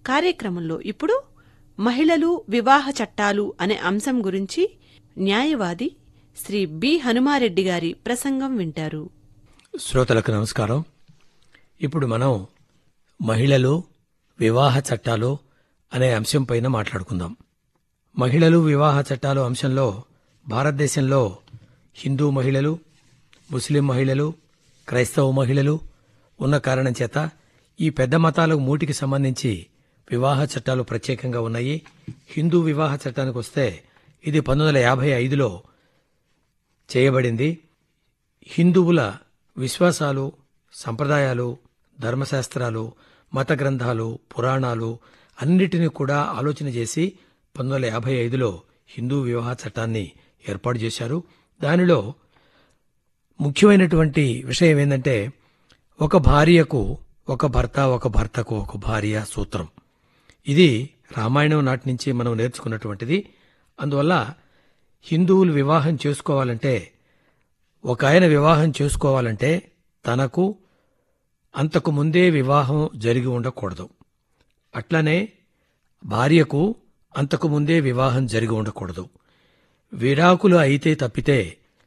కార్యక్రమంలో ఇప్పుడు మహిళలు వివాహ చట్టాలు అనే అంశం గురించి న్యాయవాది శ్రీ బి హనుమారెడ్డి గారి ప్రసంగం వింటారు శ్రోతలకు నమస్కారం ఇప్పుడు మనం మహిళలు వివాహ చట్టాలు అనే అంశం పైన మాట్లాడుకుందాం మహిళలు వివాహ చట్టాలు అంశంలో భారతదేశంలో హిందూ మహిళలు ముస్లిం మహిళలు క్రైస్తవ మహిళలు ఉన్న కారణం చేత ఈ పెద్ద మతాలకు మూటికి సంబంధించి వివాహ చట్టాలు ప్రత్యేకంగా ఉన్నాయి హిందూ వివాహ చట్టానికి వస్తే ఇది పంతొమ్మిది వందల యాభై ఐదులో చేయబడింది హిందువుల విశ్వాసాలు సంప్రదాయాలు ధర్మశాస్త్రాలు మత గ్రంథాలు పురాణాలు అన్నిటినీ కూడా ఆలోచన చేసి పంతొమ్మిది వందల యాభై ఐదులో హిందూ వివాహ చట్టాన్ని ఏర్పాటు చేశారు దానిలో ముఖ్యమైనటువంటి విషయం ఏంటంటే ఒక భార్యకు ఒక భర్త ఒక భర్తకు ఒక భార్య సూత్రం ఇది రామాయణం నాటి నుంచి మనం నేర్చుకున్నటువంటిది అందువల్ల హిందువులు వివాహం చేసుకోవాలంటే ఒక ఆయన వివాహం చేసుకోవాలంటే తనకు అంతకు ముందే వివాహం జరిగి ఉండకూడదు అట్లనే భార్యకు అంతకు ముందే వివాహం జరిగి ఉండకూడదు విడాకులు అయితే తప్పితే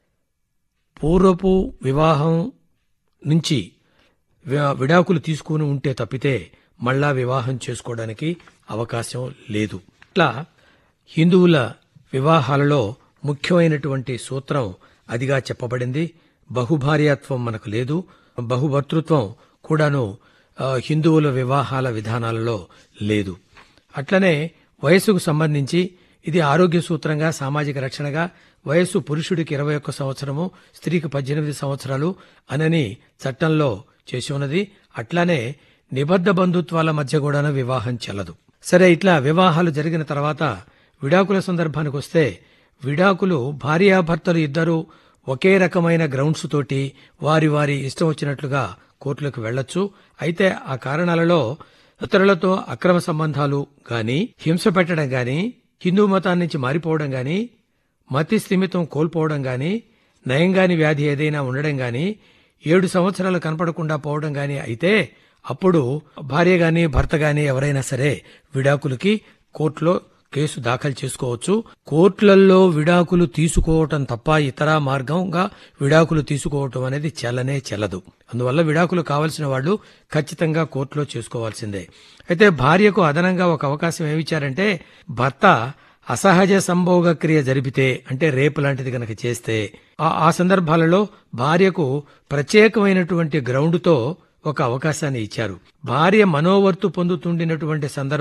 పూర్వపు వివాహం నుంచి వి- విడాకులు తీసుకుని ఉంటే తప్పితే మళ్ళా వివాహం చేసుకోవడానికి అవకాశం లేదు ఇట్లా హిందువుల వివాహాలలో ముఖ్యమైనటువంటి సూత్రం అదిగా చెప్పబడింది బహుభార్యాత్వం మనకు లేదు బహుభర్తృత్వం కూడాను ఆ, హిందువుల వివాహాల విధానాలలో లేదు అట్లనే వయసుకు సంబంధించి ఇది ఆరోగ్య సూత్రంగా సామాజిక రక్షణగా వయస్సు పురుషుడికి ఇరవై ఒక్క సంవత్సరము స్త్రీకి పద్దెనిమిది సంవత్సరాలు అనని చట్టంలో చేసి ఉన్నది అట్లానే నిబద్ధ బంధుత్వాల మధ్య కూడా వివాహం చెల్లదు సరే ఇట్లా వివాహాలు జరిగిన తర్వాత విడాకుల సందర్భానికి వస్తే విడాకులు భార్యాభర్తలు ఇద్దరు ఒకే రకమైన గ్రౌండ్స్ తోటి వారి వారి ఇష్టం వచ్చినట్లుగా కోర్టులకు వెళ్లొచ్చు అయితే ఆ కారణాలలో ఇతరులతో అక్రమ సంబంధాలు గాని హింస పెట్టడం గాని హిందూ మతాన్ని నుంచి మారిపోవడం గాని మతి స్థిమితం కోల్పోవడం గాని నయంగాని వ్యాధి ఏదైనా ఉండడం గాని ఏడు సంవత్సరాలు కనపడకుండా పోవడం గాని అయితే అప్పుడు భార్య గాని భర్త గాని ఎవరైనా సరే విడాకులకి కోర్టులో కేసు దాఖలు చేసుకోవచ్చు కోర్టులలో విడాకులు తీసుకోవటం తప్ప ఇతర మార్గంగా విడాకులు తీసుకోవటం అనేది చెల్లనే చెల్లదు అందువల్ల విడాకులు కావలసిన వాళ్ళు ఖచ్చితంగా కోర్టులో చేసుకోవాల్సిందే అయితే భార్యకు అదనంగా ఒక అవకాశం ఏమిచ్చారంటే భర్త అసహజ సంభోగ క్రియ జరిపితే అంటే రేపు లాంటిది గనక చేస్తే ఆ- ఆ సందర్భాలలో భార్యకు ప్రత్యేకమైనటువంటి గ్రౌండ్తో ఒక అవకాశాన్ని ఇచ్చారు భార్య మనోవర్తు పొందుతుండినటువంటి సందర్భం